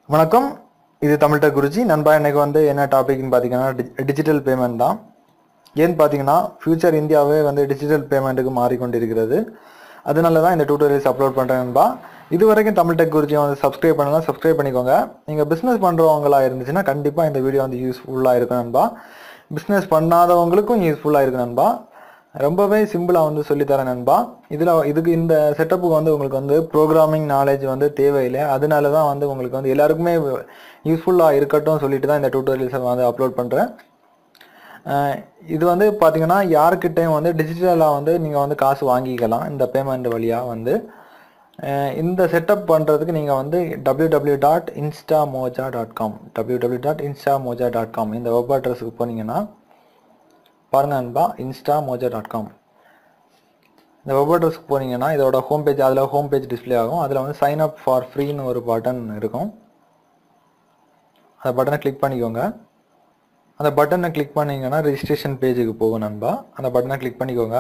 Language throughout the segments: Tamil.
வணக்கம் இது தமிழ் டெக் குருஜி நண்பா இன்னைக்கு வந்து என்ன டாபிக்னு பார்த்தீங்கன்னா டிஜிட்டல் பேமெண்ட் தான் ஏன்னு பார்த்தீங்கன்னா ஃபியூச்சர் இந்தியாவே வந்து டிஜிட்டல் பேமெண்ட்டுக்கு மாறிக்கொண்டிருக்கிறது அதனால தான் இந்த டியூட்டோரியல்ஸ் அப்லோட் பண்ணுறேன் நண்பா இது வரைக்கும் தமிழ் டெக் குருஜியை வந்து சப்ஸ்கிரைப் பண்ணலாம் சப்ஸ்கிரைப் பண்ணிக்கோங்க நீங்கள் பிஸ்னஸ் பண்ணுறவங்களா இருந்துச்சுன்னா கண்டிப்பாக இந்த வீடியோ வந்து யூஸ்ஃபுல்லாக இருக்கும் நண்பா பிஸ்னஸ் பண்ணாதவங்களுக்கும் யூஸ்ஃபுல்லாக இருக்கும் நண்பா ரொம்பவே சிம்பிளாக வந்து சொல்லித்தரேன் நண்பா இதில் இதுக்கு இந்த செட்டப்புக்கு வந்து உங்களுக்கு வந்து ப்ரோக்ராமிங் நாலேஜ் வந்து தேவையில்லை அதனால தான் வந்து உங்களுக்கு வந்து எல்லாருக்குமே யூஸ்ஃபுல்லாக இருக்கட்டும் சொல்லிட்டு தான் இந்த டியூட்டோரியல்ஸை வந்து அப்லோட் பண்ணுறேன் இது வந்து பார்த்தீங்கன்னா யாருக்கிட்டையும் வந்து டிஜிட்டலாக வந்து நீங்கள் வந்து காசு வாங்கிக்கலாம் இந்த பேமெண்ட் வழியாக வந்து அஹ் இந்த செட்டப் பண்ணுறதுக்கு நீங்கள் வந்து W W dot Instamojo dot com W W dot Instamojo dot com இந்த வெப் அட்ரஸுக்கு போனீங்கன்னா பாருங்க நண்பா இன்ஸ்டா மோஜா டாட் காம் இந்த வெப் அட்ரஸ்க்கு போனீங்கன்னா இதோட ஹோம் பேஜ் அதில் ஹோம் பேஜ் டிஸ்ப்ளே ஆகும் அதில் வந்து சைன் அப் ஃபார் ஃப்ரீன்னு ஒரு பட்டன் இருக்கும் அந்த பட்டனை கிளிக் பண்ணிக்கோங்க அந்த பட்டனை கிளிக் பண்ணீங்கன்னா ரெஜிஸ்ட்ரேஷன் பேஜுக்கு போகும் நண்பா அந்த பட்டனை கிளிக் பண்ணிக்கோங்க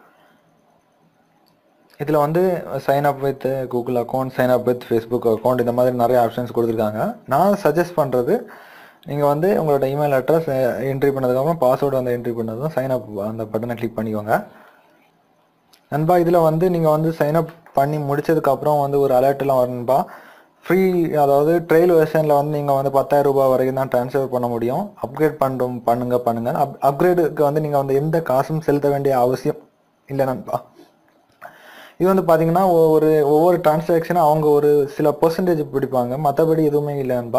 இதில் வந்து sign up with Google account sign up with Facebook account இந்த மாதிரி நிறைய ஆப்ஷன்ஸ் கொடுத்துருக்காங்க நான் சஜஸ்ட் பண்ணுறது நீங்கள் வந்து உங்களோட இமெயில் அட்ரஸ் என்ட்ரி பண்ணதுக்கப்புறம் பாஸ்வேர்டு வந்து என்ட்ரி பண்ணதும் சைன் அப் அந்த பட்டனை கிளிக் பண்ணிக்கோங்க நண்பா இதில் வந்து நீங்கள் வந்து சைன் அப் பண்ணி முடிச்சதுக்கப்புறம் வந்து ஒரு அலர்ட்லாம் வரணும்பா ஃப்ரீ அதாவது ட்ரெயில் வெர்ஷனில் வந்து நீங்கள் வந்து பத்தாயிரம் ரூபாய் வரைக்கும் தான் ட்ரான்ஸ்ஃபர் பண்ண முடியும் அப்கிரேட் பண்ணுறோம் பண்ணுங்க பண்ணுங்க அப் அப்கிரேடுக்கு வந்து நீங்கள் வந்து எந்த காசும் செலுத்த வேண்டிய அவசியம் இல்லை நண்பா இது வந்து பார்த்தீங்கன்னா ஒரு ஒவ்வொரு டிரான்சாக்ஷனும் அவங்க ஒரு சில பர்சன்டேஜ் பிடிப்பாங்க மற்றபடி எதுவுமே இல்லை நண்பா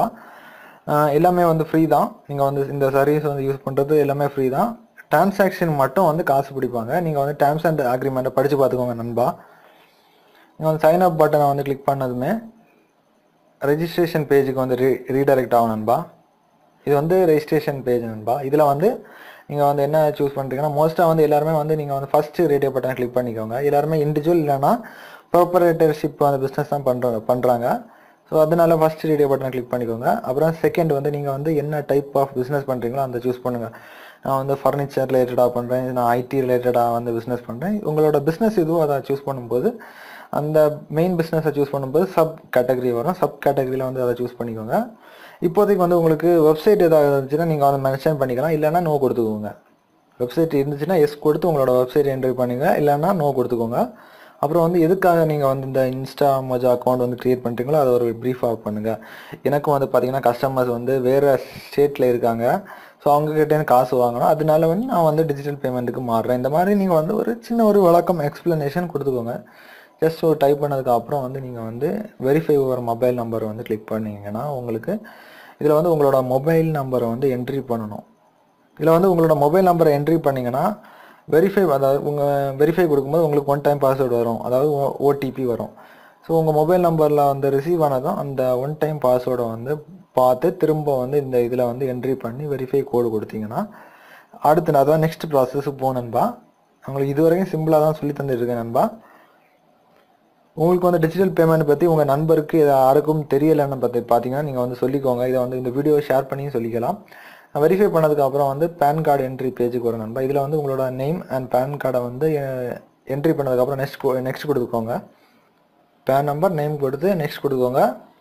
ஆஹ் எல்லாமே வந்து ஃப்ரீ தான் நீங்கள் வந்து இந்த சர்வீஸ் வந்து யூஸ் பண்ணுறது எல்லாமே ஃப்ரீ தான் டிரான்சாக்ஷன் மட்டும் வந்து காசு பிடிப்பாங்க நீங்கள் வந்து டேர்ம்ஸ் அண்ட் அக்ரிமெண்ட்டை படித்து பார்த்துக்கோங்க நண்பா நீங்கள் வந்து சைன் அப் பட்டனை வந்து கிளிக் பண்ணதுமே ரெஜிஸ்ட்ரேஷன் பேஜுக்கு வந்து ரீ ரீடைரக்ட் ஆகும் நண்பா இது வந்து ரெஜிஸ்ட்ரேஷன் பேஜ் நண்பா இதில் வந்து நீங்கள் வந்து என்ன சூஸ் பண்ணுறீங்கன்னா மோஸ்ட்டாக வந்து எல்லாருமே வந்து நீங்கள் வந்து ஃபஸ்ட்டு ரேடியோ பட்டனை கிளிக் பண்ணிக்கோங்க எல்லாருமே இண்டிவிஜுவல் இல்லைன்னா ப்ராப்பரேட்டர்ஷிப் வந்து பிஸ்னஸ் தான் பண்ணுற பண்ணுறாங்க ஸோ அதனால ஃபர்ஸ்ட் ரேடியோ பட்டனை கிளிக் பண்ணிக்கோங்க அப்புறம் செகண்ட் வந்து நீங்கள் வந்து என்ன டைப் ஆஃப் பிஸ்னஸ் பண்ணுறீங்களோ அந்த சூஸ் பண்ணுங்கள் நான் வந்து ஃபர்னிச்சர் ரிலேட்டடாக பண்ணுறேன் நான் ஐடி ரிலேட்டடாக வந்து பிஸ்னஸ் பண்ணுறேன் உங்களோட பிஸ்னஸ் எதுவோ அதை சூஸ் பண்ணும்போது அந்த மெயின் பிஸ்னஸை சூஸ் பண்ணும்போது சப் கேட்டகரி வரும் சப் கேட்டகரியில் வந்து அதை சூஸ் பண்ணிக்கோங்க இப்போதைக்கு வந்து உங்களுக்கு வெப்சைட் ஏதாவது இருந்துச்சுன்னா நீங்கள் வந்து மென்ஷன் பண்ணிக்கலாம் இல்லைன்னா நோ கொடுத்துக்கோங்க வெப்சைட் இருந்துச்சுன்னா எஸ் கொடுத்து உங்களோட வெப்சைட் என்ட்ரி பண்ணுங்க இல்லைன்னா நோ கொடுத்துக்கோங்க அப்புறம் வந்து எதுக்காக நீங்கள் வந்து இந்த இன்ஸ்டா மோஜா அக்கௌண்ட் வந்து க்ரியேட் பண்ணுறீங்களோ அதை ஒரு ப்ரீஃபாக பண்ணுங்கள் எனக்கும் வந்து பார்த்தீங்கன்னா கஸ்டமர்ஸ் வந்து வேறு ஸ்டேட்டில் இருக்காங்க ஸோ அவங்ககிட்ட காசு வாங்கணும் அதனால வந்து நான் வந்து டிஜிட்டல் பேமெண்ட்டுக்கு மாறுறேன் இந்த மாதிரி நீங்கள் வந்து ஒரு சின்ன ஒரு விளக்கம் எக்ஸ்ப்ளனேஷன் கொடுத்துக்கோங்க ஜஸ்ட் ஒரு டைப் பண்ணதுக்கு அப்புறம் வந்து நீங்கள் வந்து வெரிஃபை ஒரு மொபைல் நம்பர் வந்து கிளிக் பண்ணீங்கன்னா உங்களுக்கு இதில் வந்து உங்களோட மொபைல் நம்பரை வந்து என்ட்ரி பண்ணணும் இதில் வந்து உங்களோட மொபைல் நம்பரை என்ட்ரி பண்ணீங்கன்னா வெரிஃபை அதாவது உங்கள் வெரிஃபை கொடுக்கும்போது உங்களுக்கு ஒன் டைம் பாஸ்வேர்டு வரும் அதாவது ஓடிபி வரும் ஸோ உங்கள் மொபைல் நம்பரில் வந்து ரிசீவ் ஆனதும் அந்த ஒன் டைம் பாஸ்வேர்டை வந்து பார்த்து திரும்ப வந்து இந்த இதில் வந்து என்ட்ரி பண்ணி வெரிஃபை கோடு கொடுத்தீங்கன்னா அடுத்து அதான் நெக்ஸ்ட் ப்ராசஸுக்கு போகும் நண்பா உங்களுக்கு இது வரைக்கும் சிம்பிளாக தான் சொல்லி தந்துட்டுருக்கேன் நண்பா உங்களுக்கு வந்து டிஜிட்டல் பேமெண்ட் பற்றி உங்கள் நண்பருக்கு இது யாருக்கும் தெரியலைன்னு பற்றி பார்த்தீங்கன்னா நீங்கள் வந்து சொல்லிக்கோங்க இதை வந்து இந்த வீடியோ ஷேர் பண்ணி சொல்லிக்கலாம் வெரிஃபை பண்ணதுக்கு அப்புறம் வந்து பேன் கார்டு என்ட்ரி பேஜுக்கு வரும் நண்பா இதில் வந்து உங்களோட நேம் அண்ட் பேன் கார்டை வந்து என்ட்ரி பண்ணதுக்கப்புறம் நெக்ஸ்ட் நெக்ஸ்ட் கொடுத்துக்கோங்க பேன் நம்பர் நேம் கொடுத்து நெக்ஸ்ட் கொடுத்துக்கோங்க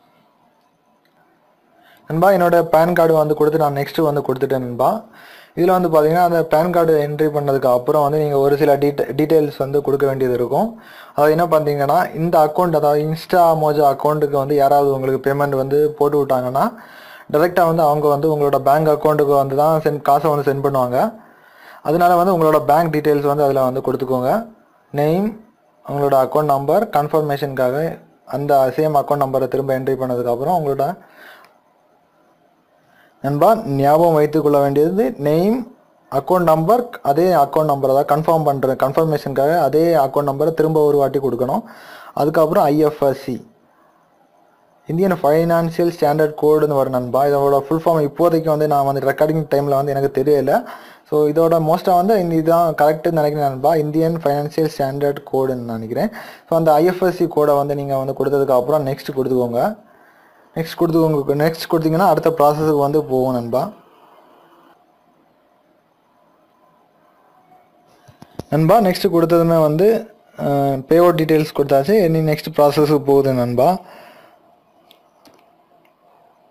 நண்பா என்னோட பேன் கார்டு வந்து கொடுத்து நான் நெக்ஸ்ட் வந்து கொடுத்துட்டேன் நண்பா இதில் வந்து பார்த்தீங்கன்னா அந்த பேன் கார்டு என்ட்ரி பண்ணதுக்கு அப்புறம் வந்து நீங்கள் ஒரு சில டீட்ட டீட்டெயில்ஸ் வந்து கொடுக்க வேண்டியது இருக்கும் அது என்ன பார்த்தீங்கன்னா இந்த அக்கௌண்ட் அதாவது இன்ஸ்டா மோஜா அக்கௌண்ட்டுக்கு வந்து யாராவது உங்களுக்கு பேமெண்ட் வந்து போட்டு விட்டாங்கன்னா டேரெக்டாக வந்து அவங்க வந்து உங்களோட பேங்க் அக்கௌண்ட்டுக்கு வந்து தான் சென்ட் காசை வந்து சென்ட் பண்ணுவாங்க அதனால வந்து உங்களோட பேங்க் டீட்டெயில்ஸ் வந்து அதில் வந்து கொடுத்துக்கோங்க நேம் உங்களோட அக்கௌண்ட் நம்பர் கன்ஃபர்மேஷனுக்காக அந்த சேம் அக்கௌண்ட் நம்பரை திரும்ப என்ட்ரி பண்ணதுக்கப்புறம் உங்களோட நண்பா ஞாபகம் வைத்துக் கொள்ள வேண்டியது நேம் அக்கௌண்ட் நம்பர் அதே அக்கௌண்ட் நம்பரை தான் கன்ஃபார்ம் பண்ணுற கன்ஃபர்மேஷனுக்காக அதே அக்கௌண்ட் நம்பரை திரும்ப ஒரு வாட்டி கொடுக்கணும் அதுக்கப்புறம் ஐஎஃப்எஸ்சி இந்தியன் ஃபைனான்சியல் ஸ்டாண்டர்ட் கோடுன்னு வரும் நண்பா இதோட ஃபுல் ஃபார்ம் இப்போதைக்கு வந்து நான் வந்து ரெக்கார்டிங் டைமில் வந்து எனக்கு தெரியல ஸோ இதோட மோஸ்ட்டாக வந்து இந்த இதுதான் கரெக்டுன்னு நினைக்கிறேன் நண்பா இந்தியன் ஃபைனான்சியல் ஸ்டாண்டர்ட் கோடுன்னு நினைக்கிறேன் ஸோ அந்த ஐஎஃப்எஸ்சி கோடை வந்து நீங்கள் வந்து கொடுத்ததுக்கு அப்புறம் நெக்ஸ்ட் கொடுத்துக்கோங்க நெக்ஸ்ட் கொடுத்துக்கோங்க நெக்ஸ்ட் கொடுத்தீங்கன்னா அடுத்த ப்ராசஸுக்கு வந்து போகும் நண்பா நண்பா நெக்ஸ்ட் கொடுத்ததுமே வந்து பே அவுட் டீட்டெயில்ஸ் கொடுத்தாச்சு இனி நெக்ஸ்ட் ப்ராசஸுக்கு போகுது நண்பா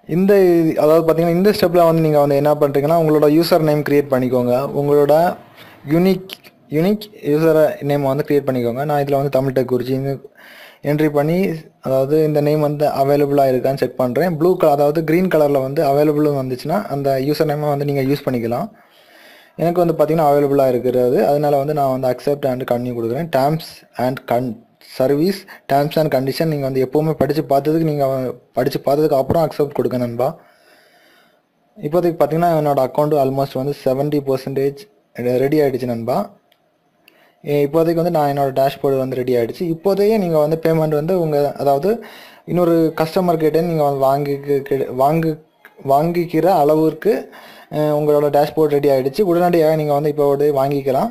இந்த இது- அதாவது பார்த்தீங்கன்னா இந்த ஸ்டெப்பில் வந்து நீங்கள் வந்து என்ன பண்ணுறீங்கன்னா உங்களோட யூசர் நேம் க்ரியேட் பண்ணிக்கோங்க உங்களோட யூனிக் யூனிக் யூசர் நேம் வந்து க்ரியேட் பண்ணிக்கோங்க நான் இதில் வந்து தமிழ் டெக் குறிச்சின்னு என்ட்ரி பண்ணி அதாவது இந்த நேம் வந்து அவைலபிளாக இருக்கான்னு செக் பண்ணுறேன் ப்ளூ கலர் அதாவது க்ரீன் கலரில் வந்து அவைலபிள்னு வந்துச்சுன்னா அந்த யூசர் நேமை வந்து நீங்கள் யூஸ் பண்ணிக்கலாம் எனக்கு வந்து பார்த்தீங்கன்னா அவைலபிளாக இருக்கிறது அதனால வந்து நான் வந்து அக்செப்ட் அண்ட் கன்டினியூ கொடுக்குறேன் terms and con service terms and condition நீங்கள் வந்து எப்போவுமே படித்து பார்த்ததுக்கு நீங்கள் படித்து பார்த்ததுக்கு அப்புறம் அக்செப்ட் கொடுங்க நண்பா இப்போதைக்கு பார்த்தீங்கன்னா என்னோட அக்கௌண்ட் ஆல்மோஸ்ட் வந்து செவன்ட்டி பர்சன்டேஜ் ரெடி ஆகிடுச்சு நண்பா ஏ, இப்போதைக்கு வந்து நான் என்னோட டேஷ்போர்டு வந்து ரெடி ஆகிடுச்சு இப்போதையே நீங்கள் வந்து பேமெண்ட் வந்து உங்கள் அதாவது இன்னொரு கஸ்டமர் கிட்டே நீங்கள் வந்து வாங்கி வாங்கு வாங்கிக்கிற அளவிற்கு அஹ், உங்களோட டேஷ்போர்ட் ரெடி ஆகிடுச்சு உடனடியாக நீங்கள் வந்து இப்போ வாங்கிக்கலாம்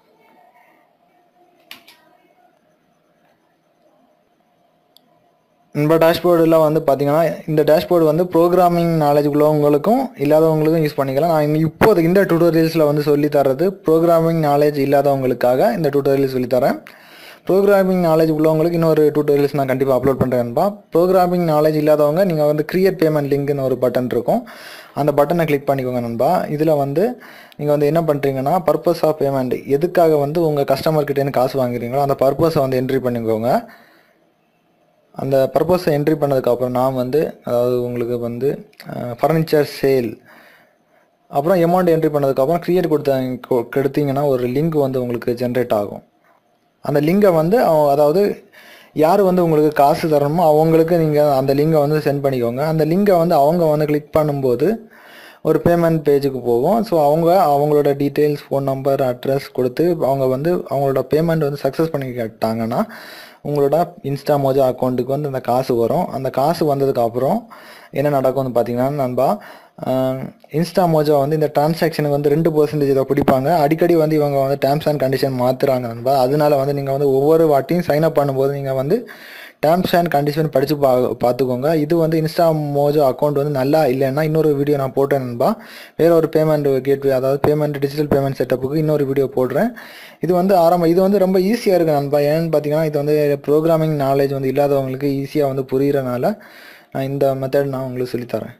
நம்ம டேஷ்போர்டில் வந்து பார்த்தீங்கன்னா இந்த டேஷ்போர்டு வந்து ப்ரோக்ராமிங் நாலேஜ் உள்ளவங்களுக்கும் இல்லாதவங்களுக்கும் யூஸ் பண்ணிக்கலாம் நான் இன்னி- இப்போது இந்த டியூட்டோரியல்ஸில் வந்து சொல்லி தர்றது ப்ரோக்ராமிங் நாலேஜ் இல்லாதவங்களுக்காக இந்த டியூட்டோரியல் சொல்லி தரேன் ப்ரோக்ராமிங் நாலேஜ் உள்ளவங்களுக்கு இன்னொரு டியூட்டோரியல்ஸ் நான் கண்டிப்பாக அப்லோட் பண்ணுறேன்பா ப்ரோக்ராமிங் நாலேஜ் இல்லாதவங்க நீங்கள் வந்து கிரியேட் பேமெண்ட் லிங்க்னு ஒரு பட்டன் இருக்கும் அந்த பட்டனை கிளிக் பண்ணிக்கோங்க நண்பா இதில் வந்து நீங்கள் வந்து என்ன பண்ணுறீங்கன்னா பர்பஸ் ஆஃப் பேமெண்ட் எதுக்காக வந்து உங்கள் கஸ்டமர் கிட்டேருந்து காசு வாங்குறீங்களோ அந்த பர்பஸை வந்து என்ட்ரி பண்ணிக்கோங்க அந்த பர்பஸை என்ட்ரி பண்ணதுக்கப்புறம் நான் வந்து அதாவது உங்களுக்கு வந்து ஃபர்னிச்சர் சேல் அப்புறம் அமௌண்ட் என்ட்ரி பண்ணதுக்கப்புறம் க்ரியேட் கொடுத்த கொ- கொடுத்தீங்கன்னா ஒரு லிங்க் வந்து உங்களுக்கு ஜென்ரேட் ஆகும் அந்த லிங்கை வந்து அவ- அதாவது யார் வந்து உங்களுக்கு காசு தரணுமோ அவங்களுக்கு நீங்கள் அந்த லிங்கை வந்து சென்ட் பண்ணிக்கோங்க அந்த லிங்கை வந்து அவங்க வந்து கிளிக் பண்ணும்போது ஒரு பேமெண்ட் பேஜுக்கு போகும் ஸோ அவங்க அவங்களோட டீட்டெயில்ஸ் ஃபோன் நம்பர் அட்ரஸ் கொடுத்து அவங்க வந்து அவங்களோட பேமெண்ட் வந்து சக்ஸஸ் பண்ணி கேட்டாங்கன்னா உங்களோட இன்ஸ்டா மோஜா அக்கௌண்ட்டுக்கு வந்து அந்த காசு வரும் அந்த காசு வந்ததுக்கு அப்புறம் என்ன நடக்கும்னு பார்த்தீங்கன்னா நண்பா இன்ஸ்டா மோஜா வந்து இந்த டிரான்சாக்ஷனுக்கு வந்து ரெண்டு பர்சன்டேஜ் இதை பிடிப்பாங்க அடிக்கடி வந்து இவங்க வந்து டேர்ம்ஸ் அண்ட் கண்டிஷன் மாற்றுறாங்க நண்பா அதனால வந்து நீங்கள் வந்து ஒவ்வொரு வாட்டியும் சைன் அப் பண்ணும்போது நீங்கள் வந்து டேர்ம்ஸ் அண்ட் கண்டிஷன் படித்து பா பார்த்துக்கோங்க இது வந்து இன்ஸ்டா மோஜோ அக்கௌண்ட் வந்து நல்லா இல்லைன்னா இன்னொரு வீடியோ நான் போட்டேன் நண்பா வேற ஒரு பேமெண்ட் கேட்வே அதாவது பேமெண்ட் டிஜிட்டல் பேமெண்ட் செட்டப்புக்கு இன்னொரு வீடியோ போடுறேன் இது வந்து ஆரம்ப இது வந்து ரொம்ப ஈஸியாக இருக்குது நண்பா ஏன்னு பார்த்தீங்கன்னா இது வந்து ப்ரோக்ராமிங் நாலேஜ் வந்து இல்லாதவங்களுக்கு ஈஸியாக வந்து புரிகிறனால நான் இந்த மெத்தட் நான் உங்களுக்கு சொல்லித்தரேன்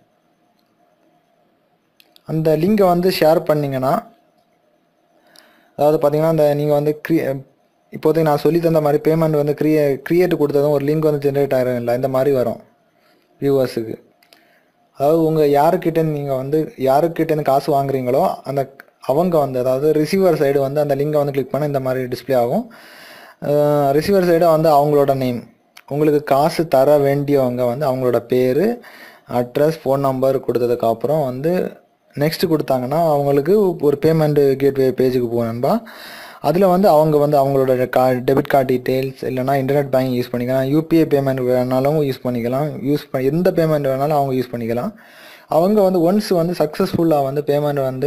அந்த லிங்கை வந்து ஷேர் பண்ணிங்கன்னா அதாவது பார்த்தீங்கன்னா அந்த நீங்கள் வந்து க்ரி இப்போதைக்கு நான் சொல்லி தந்த மாதிரி பேமெண்ட் வந்து க்ரியே க்ரியேட் கொடுத்ததும் ஒரு லிங்க் வந்து ஜென்ரேட் ஆகிரும் இல்லை இந்த மாதிரி வரும் வியூவர்ஸுக்கு அதாவது உங்கள் யாருக்கிட்டேருந்து நீங்கள் வந்து யாருக்கிட்டேருந்து காசு வாங்குறீங்களோ அந்த அவங்க வந்து அதாவது ரிசீவர் சைடு வந்து அந்த லிங்கை வந்து கிளிக் பண்ண இந்த மாதிரி டிஸ்ப்ளே ஆகும் ரிசீவர் சைடு வந்து அவங்களோட நேம் உங்களுக்கு காசு தர வேண்டியவங்க வந்து அவங்களோட பேர் அட்ரஸ் ஃபோன் நம்பர் கொடுத்ததுக்கு அப்புறம் வந்து நெக்ஸ்ட் கொடுத்தாங்கன்னா அவங்களுக்கு ஒரு பேமெண்ட் கேட்வே பேஜுக்கு போகணும்பா அதில் வந்து அவங்க வந்து அவங்களோட கா டெபிட் கார்டு டீட்டெயில்ஸ் இல்லைனா இன்டர்நெட் பேங்கிங் யூஸ் பண்ணிக்கலாம் யூபிஐ பேமெண்ட் வேணாலும் யூஸ் பண்ணிக்கலாம் யூஸ் பண்ண எந்த பேமெண்ட் வேணாலும் அவங்க யூஸ் பண்ணிக்கலாம் அவங்க வந்து ஒன்ஸ் வந்து சக்ஸஸ்ஃபுல்லாக வந்து பேமெண்ட் வந்து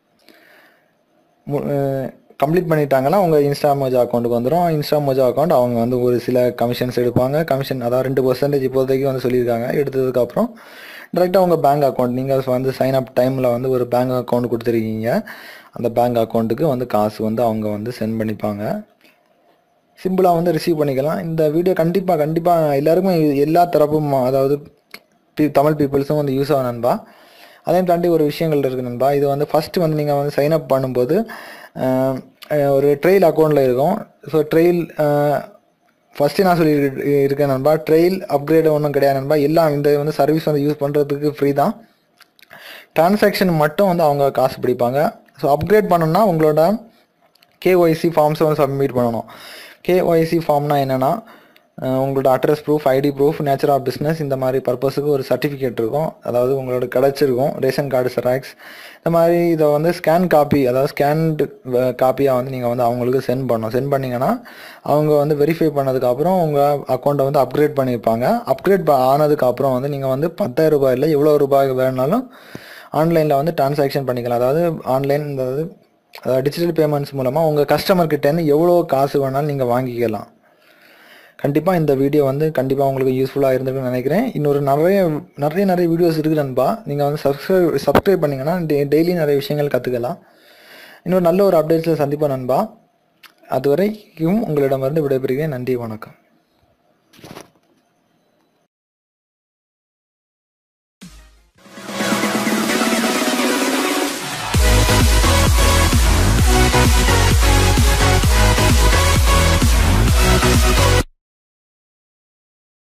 கம்ப்ளீட் பண்ணிட்டாங்கன்னா அவங்க இன்ஸ்டா மோஜா அக்கௌண்ட்டுக்கு வந்துடும் இன்ஸ்டா மோஜா அக்கௌண்ட் அவங்க வந்து ஒரு சில கமிஷன்ஸ் எடுப்பாங்க கமிஷன் அதாவது ரெண்டு பர்சன்டேஜ் இப்போதைக்கு வந்து சொல்லியிருக்காங்க எடுத்ததுக்கப்புறம் டேரெக்டாக உங்கள் பேங்க் அக்கௌண்ட் நீங்கள் வந்து சைன் அப் டைமில் வந்து ஒரு பேங்க் அக்கௌண்ட் கொடுத்துருக்கீங்க அந்த பேங்க் அக்கௌண்ட்டுக்கு வந்து காசு வந்து அவங்க வந்து சென்ட் பண்ணிப்பாங்க சிம்பிளாக வந்து ரிசீவ் பண்ணிக்கலாம் இந்த வீடியோ கண்டிப்பாக கண்டிப்பாக எல்லாருக்குமே எல்லா தரப்பும் அதாவது பி- தமிழ் பீப்புள்ஸும் வந்து யூஸ் ஆகும் நண்பா அதையும் தாண்டி ஒரு விஷயங்கள் இருக்குது நண்பா இது வந்து ஃபஸ்ட்டு வந்து நீங்கள் வந்து சைன் அப் பண்ணும்போது அஹ், அஹ், ஒரு ட்ரெயில் அக்கௌண்ட்டில் இருக்கும் ஸோ ட்ரெயில் ஃபஸ்ட்டு நான் சொல்லி இருக்கேன் நண்பா ட்ரெயில் அப்கிரேடு ஒன்றும் கிடையாது நண்பா எல்லாம் இந்த வந்து சர்வீஸ் வந்து யூஸ் பண்ணுறதுக்கு ஃப்ரீ தான் டிரான்சாக்ஷன் மட்டும் வந்து அவங்க காசு பிடிப்பாங்க ஸோ அப்கிரேட் பண்ணணும்னா உங்களோட கேஒய்சி ஃபார்ம்ஸை வந்து சப்மிட் பண்ணணும் கேஒய்சி ஃபார்ம்னா என்னென்னா உங்களோட address proof ID proof nature of business இந்த மாதிரி பர்பஸுக்கு ஒரு சர்டிஃபிகேட் இருக்கும் அதாவது உங்களோட கிடச்சிருக்கும் ரேஷன் கார்டு செராக்ஸ் இந்த மாதிரி இதை வந்து ஸ்கேன் காப்பி அதாவது ஸ்கேன்டு காப்பியாக வந்து நீங்கள் வந்து அவங்களுக்கு சென்ட் பண்ணணும் சென்ட் பண்ணிங்கன்னா அவங்க வந்து வெரிஃபை பண்ணதுக்கப்புறம் உங்கள் அக்கௌண்ட்டை வந்து அப்கிரேட் பண்ணியிருப்பாங்க அப்கிரேட் ஆனதுக்கப்புறம் வந்து நீங்கள் வந்து பத்தாயிரம் ரூபாயில் எவ்வளோ ரூபாய் வேணுனாலும் ஆன்லைனில் வந்து டிரான்சாக்ஷன் பண்ணிக்கலாம் அதாவது ஆன்லைன் அதாவது டிஜிட்டல் பேமெண்ட்ஸ் மூலமாக உங்கள் கஸ்டமர் கிட்டேருந்து எவ்வளோ காசு வேணாலும் நீங்கள் வாங்கிக்கலாம் கண்டிப்பாக இந்த வீடியோ வந்து கண்டிப்பாக உங்களுக்கு யூஸ்ஃபுல்லாக இருந்திருக்குன்னு நினைக்கிறேன் இன்னொரு நிறைய நிறைய நிறைய வீடியோஸ் இருக்குது நண்பா நீங்கள் வந்து சப்ஸ்கிரைப் சப்ஸ்கிரைப் பண்ணிங்கன்னா டெய்லி நிறைய விஷயங்கள் கற்றுக்கலாம் இன்னொரு நல்ல ஒரு அப்டேட்ஸில் சந்திப்போம் நண்பா அதுவரைக்கும் உங்களிடமிருந்து விடைபெறுகிறேன் நன்றி வணக்கம்